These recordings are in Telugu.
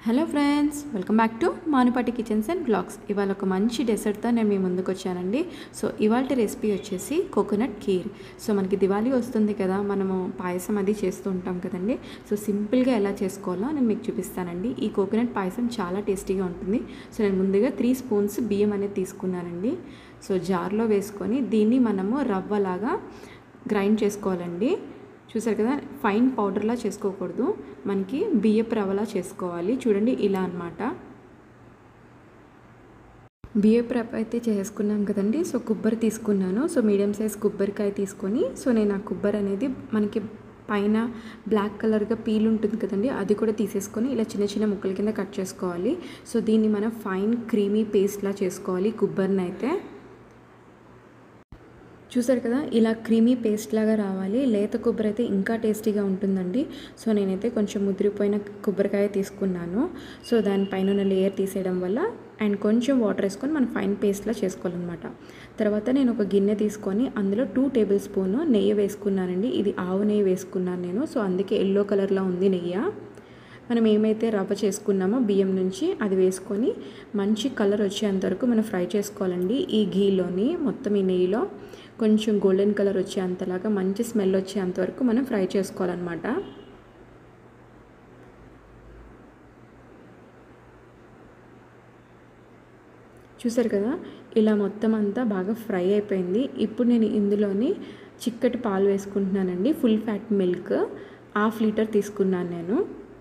hello friends welcome back to Manupati kitchens and blogs ఇవాళ ఒక మంచి డెసర్ట్తో నేను మీ ముందుకు వచ్చానండి సో ఇవాళ రెసిపీ వచ్చేసి కోకోనట్ కీర్ సో మనకి దివాళీ వస్తుంది కదా మనము పాయసం అది చేస్తూ ఉంటాం కదండి సో సింపుల్గా ఎలా చేసుకోవాలో నేను మీకు చూపిస్తానండి ఈ కోకోనట్ పాయసం చాలా టేస్టీగా ఉంటుంది సో నేను ముందుగా త్రీ స్పూన్స్ బియ్యం అనేది తీసుకున్నానండి సో జార్లో వేసుకొని దీన్ని మనము రవ్వలాగా గ్రైండ్ చేసుకోవాలండి చూసారు కదా ఫైన్ పౌడర్లా చేసుకోకూడదు మనకి బియ్యపు రవ్వలా చేసుకోవాలి చూడండి ఇలా అనమాట బియ్యపు రవ్వ అయితే చేసుకున్నాం కదండి సో కొబ్బరి తీసుకున్నాను సో మీడియం సైజ్ కొబ్బరికాయ తీసుకొని సో నేను ఆ కొబ్బరి అనేది మనకి పైన బ్లాక్ కలర్గా పీల్ ఉంటుంది కదండి అది కూడా తీసేసుకొని ఇలా చిన్న చిన్న ముక్కల కింద కట్ చేసుకోవాలి సో దీన్ని మనం ఫైన్ క్రీమీ పేస్ట్లా చేసుకోవాలి కొబ్బరిని అయితే చూసారు కదా ఇలా క్రీమీ పేస్ట్ లాగా రావాలి లేత కొబ్బరి అయితే ఇంకా టేస్టీగా ఉంటుందండి సో నేనైతే కొంచెం ముదిరిపోయిన కొబ్బరికాయ తీసుకున్నాను సో దానిపైన ఉన్న లేయర్ తీసేయడం వల్ల అండ్ కొంచెం వాటర్ వేసుకొని మనం ఫైన్ పేస్ట్లా చేసుకోవాలన్నమాట తర్వాత నేను ఒక గిన్నె తీసుకొని అందులో టూ టేబుల్ స్పూన్ నెయ్యి వేసుకున్నానండి ఇది ఆవు నెయ్యి వేసుకున్నాను నేను సో అందుకే ఎల్లో కలర్లో ఉంది నెయ్యి మనం ఏమైతే రవ్వ చేసుకున్నామో బియ్యం నుంచి అది వేసుకొని మంచి కలర్ వచ్చేంత వరకు మనం ఫ్రై చేసుకోవాలండి ఈ ఘీలోని మొత్తం ఈ నెయ్యిలో కొంచెం గోల్డెన్ కలర్ వచ్చేంతలాగా మంచి స్మెల్ వచ్చేంత వరకు మనం ఫ్రై చేసుకోవాలన్నమాట చూసారు కదా ఇలా మొత్తం అంతా బాగా ఫ్రై అయిపోయింది ఇప్పుడు నేను ఇందులోని చిక్కటి పాలు వేసుకుంటున్నానండి full fat milk half litre తీసుకున్నాను నేను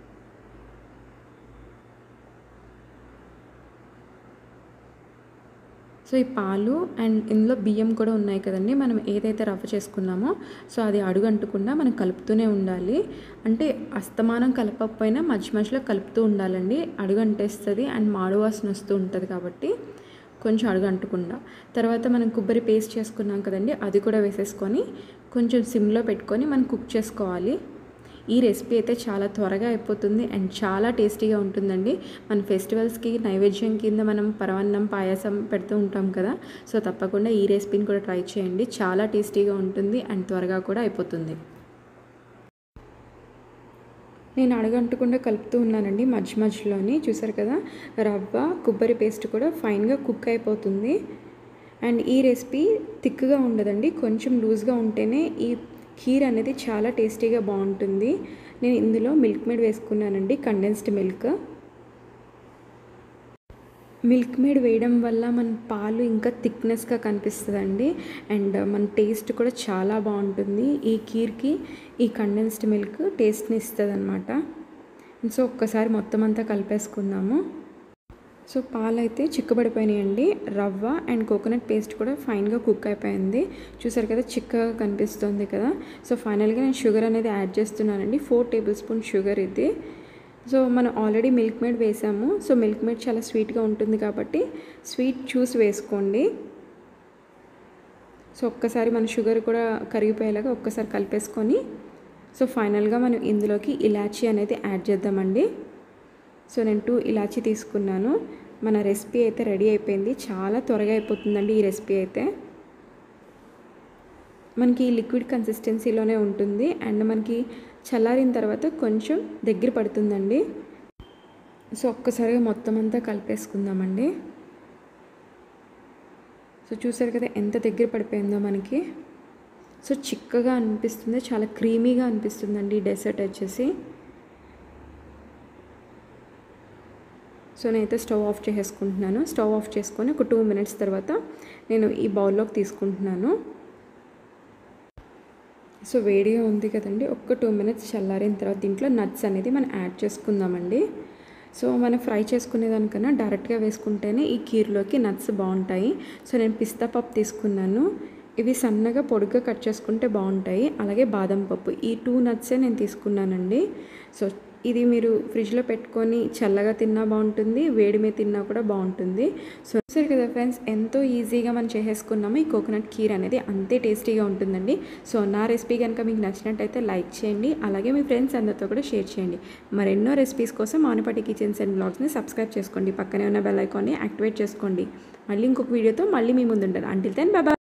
సో ఈ పాలు అండ్ ఇందులో బియ్యం కూడా ఉన్నాయి కదండి మనం ఏదైతే రవ్వ చేసుకున్నామో సో అది అడుగంటకుండా మనం కలుపుతూనే ఉండాలి అంటే అస్తమానం కలపకపోయినా మధ్య మధ్యలో కలుపుతూ ఉండాలండి అడుగంటేస్తుంది అండ్ మాడు వాసన వస్తూ ఉంటుంది కాబట్టి కొంచెం అడుగంటకుండా తర్వాత మనం కొబ్బరి పేస్ట్ చేసుకున్నాం కదండి అది కూడా వేసేసుకొని కొంచెం సిమ్లో పెట్టుకొని మనం కుక్ చేసుకోవాలి ఈ రెసిపీ అయితే చాలా త్వరగా అయిపోతుంది అండ్ చాలా టేస్టీగా ఉంటుందండి మన ఫెస్టివల్స్కి నైవేద్యం కింద మనం పరవన్నం పాయసం పెడుతూ ఉంటాం కదా సో తప్పకుండా ఈ రెసిపీని కూడా ట్రై చేయండి చాలా టేస్టీగా ఉంటుంది అండ్ త్వరగా కూడా అయిపోతుంది నేను అడగంటకుండా కలుపుతూ ఉన్నానండి మధ్య మధ్యలోని చూసారు కదా రవ్వ కొబ్బరి పేస్ట్ కూడా ఫైన్గా కుక్ అయిపోతుంది అండ్ ఈ రెసిపీ థిక్గా ఉండదండి కొంచెం లూజ్గా ఉంటేనే ఈ ఖీర్ అనేది చాలా టేస్టీగా బాగుంటుంది నేను ఇందులో మిల్క్ మేడ్ వేసుకున్నానండి కండెన్స్డ్ మిల్క్ మిల్క్ మేడ్ వేయడం వల్ల మన పాలు ఇంకా థిక్నెస్గా కనిపిస్తుందండి అండ్ మన టేస్ట్ కూడా చాలా బాగుంటుంది ఈ కీర్కి ఈ కండెన్స్డ్ మిల్క్ టేస్ట్ని ఇస్తుంది అనమాట సో ఒక్కసారి మొత్తం అంతా కలిపేసుకుందాము సో పాలు అయితే చిక్కబడిపోయినాయండి రవ్వ అండ్ కోకోనట్ పేస్ట్ కూడా ఫైన్గా కుక్ అయిపోయింది చూసారు కదా చిక్కగా కనిపిస్తుంది కదా సో ఫైనల్గా నేను షుగర్ అనేది యాడ్ చేస్తున్నానండి ఫోర్ టేబుల్ స్పూన్ షుగర్ ఇది సో మనం ఆల్రెడీ మిల్క్ మేడ్ వేసాము సో మిల్క్ మేడ్ చాలా స్వీట్గా ఉంటుంది కాబట్టి స్వీట్ చూసి వేసుకోండి సో ఒక్కసారి మన షుగర్ కూడా కరిగిపోయేలాగా ఒక్కసారి కలిపేసుకొని సో ఫైనల్గా మనం ఇందులోకి ఇలాచీ అనేది యాడ్ చేద్దామండి సో నేను టూ ఇలాచీ తీసుకున్నాను మన రెసిపీ అయితే రెడీ అయిపోయింది చాలా త్వరగా అయిపోతుందండి ఈ రెసిపీ అయితే మనకి లిక్విడ్ కన్సిస్టెన్సీలోనే ఉంటుంది అండ్ మనకి చల్లారిన తర్వాత కొంచెం దగ్గర పడుతుందండి సో ఒక్కసారిగా మొత్తం అంతా కలిపేసుకుందామండి సో చూసారు కదా ఎంత దగ్గర పడిపోయిందో మనకి సో చిక్కగా అనిపిస్తుంది చాలా క్రీమీగా అనిపిస్తుందండి డెసర్ట్ వచ్చేసి సో నేనైతే స్టవ్ ఆఫ్ చేసేసుకుంటున్నాను స్టవ్ ఆఫ్ చేసుకొని ఒక టూ మినిట్స్ తర్వాత నేను ఈ బౌల్లోకి తీసుకుంటున్నాను సో వేడిగా ఉంది కదండి ఒక్క టూ మినిట్స్ చల్లారిన తర్వాత దీంట్లో నట్స్ అనేది మనం యాడ్ చేసుకుందామండి సో మనం ఫ్రై చేసుకునే దానికన్నా డైరెక్ట్గా వేసుకుంటేనే ఈ కీర్లోకి నట్స్ బాగుంటాయి సో నేను పిస్తా పప్పు తీసుకున్నాను ఇవి సన్నగా పొడుగ్గా కట్ చేసుకుంటే బాగుంటాయి అలాగే బాదం పప్పు ఈ టూ నట్సే నేను తీసుకున్నానండి సో ఇది మీరు ఫ్రిడ్జ్లో పెట్టుకొని చల్లగా తిన్నా బాగుంటుంది వేడి మీద తిన్నా కూడా బాగుంటుంది సో సరే కదా ఫ్రెండ్స్ ఎంతో ఈజీగా మనం చేసేసుకున్నాము ఈ కోకోనట్ కీర్ అనేది అంతే టేస్టీగా ఉంటుందండి సో నా రెసిపీ కనుక మీకు నచ్చినట్టయితే లైక్ చేయండి అలాగే మీ ఫ్రెండ్స్ అందరితో కూడా షేర్ చేయండి మరెన్నో రెసిపీస్ కోసం మానపాటి కిచెన్స్ అండ్ బ్లాగ్స్ని సబ్స్క్రైబ్ చేసుకోండి పక్కనే ఉన్న బెల్ ఐకాన్ని యాక్టివేట్ చేసుకోండి మళ్ళీ ఇంకొక వీడియోతో మళ్ళీ మీ ముందు ఉంటాను అంటిల్ దెన్ బాబా